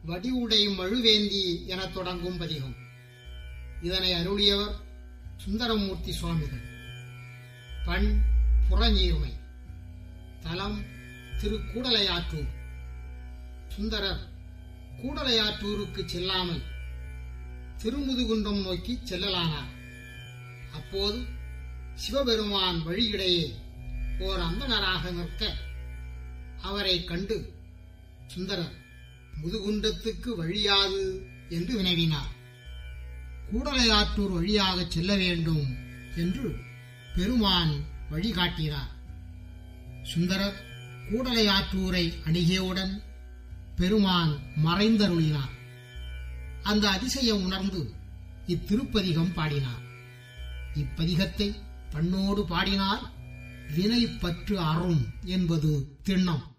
வடிவுடை மழுவேந்தி எனத் தொடங்கும் பதிகம் இதனை அருளியவர் சுந்தரமூர்த்தி சுவாமிகள் பண் புறநீர்மை தலம் திரு கூடலையாற்றூர் சுந்தரர் கூடலையாற்றூருக்கு செல்லாமல் திருமுதுகுன்றம் நோக்கி செல்லலானார் அப்போது சிவபெருமான் வழியிடையே ஓர் அந்தணராக நிற்க அவரை கண்டு சுந்தரர் முதுகுன்றத்துக்கு வழியாது என்று வினவினார் கூடலையாற்றூர் வழியாக செல்ல வேண்டும் என்று பெருமான் வழிகாட்டினார் சுந்தரர் கூடலையாற்றூரை அணுகியவுடன் பெருமான் மறைந்தருளினார் அந்த அதிசயம் உணர்ந்து இத்திருப்பதிகம் பாடினார் இப்பதிகத்தை பண்ணோடு பாடினால் வினை பற்று அறும் என்பது திண்ணம்